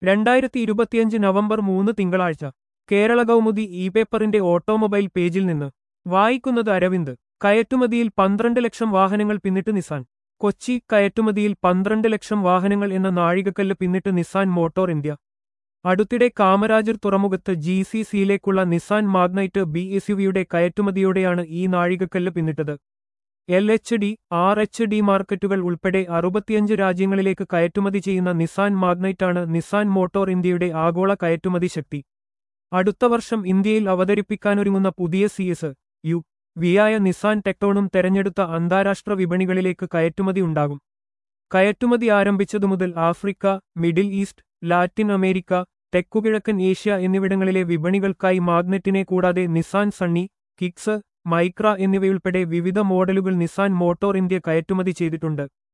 രണ്ടായിരത്തി ഇരുപത്തിയഞ്ച് നവംബർ മൂന്ന് തിങ്കളാഴ്ച കേരള കൗമുദി ഇ പേപ്പറിന്റെ ഓട്ടോമൊബൈൽ പേജിൽ നിന്ന് വായിക്കുന്നത് അരവിന്ദ് കയറ്റുമതിയിൽ പന്ത്രണ്ട് ലക്ഷം വാഹനങ്ങൾ പിന്നിട്ട് നിസാൻ കൊച്ചി കയറ്റുമതിയിൽ പന്ത്രണ്ട് ലക്ഷം വാഹനങ്ങൾ എന്ന നാഴികക്കല്ല് പിന്നിട്ട് നിസാൻ മോട്ടോർ ഇന്ത്യ അടുത്തിടെ കാമരാജർ തുറമുഖത്ത് ജി സി സിയിലേക്കുള്ള നിസാൻ മാഗ്നൈറ്റ് ബി എസ് യുവിയുടെ കയറ്റുമതിയോടെയാണ് ഈ നാഴികക്കല്ല് പിന്നിട്ടത് L H D R H D മാർക്കറ്റുകൾ ഉൾപ്പെടെ അറുപത്തിയഞ്ച് രാജ്യങ്ങളിലേക്ക് കയറ്റുമതി ചെയ്യുന്ന നിസാൻ മാഗ്നൈറ്റാണ് നിസാൻ മോട്ടോർ ഇന്ത്യയുടെ ആഗോള കയറ്റുമതി ശക്തി അടുത്ത വർഷം ഇന്ത്യയിൽ അവതരിപ്പിക്കാനൊരുങ്ങുന്ന പുതിയ സി എസ് യു വിയായ നിസാൻ ടെക്ടോണും തെരഞ്ഞെടുത്ത അന്താരാഷ്ട്ര വിപണികളിലേക്ക് കയറ്റുമതി ഉണ്ടാകും കയറ്റുമതി ആരംഭിച്ചതു മുതൽ Africa Middle East Latin America തെക്കുകിഴക്കൻ ഏഷ്യ എന്നിവിടങ്ങളിലെ വിപണികൾക്കായി മാഗ്നറ്റിനെ കൂടാതെ നിസാൻ സണ്ണി കിക്സ് മൈക്ര എന്നിവയുൾപ്പെടെ വിവിധ മോഡലുകൾ നിസാൻ മോട്ടോർ ഇന്ത്യ കയറ്റുമതി ചെയ്തിട്ടുണ്ട്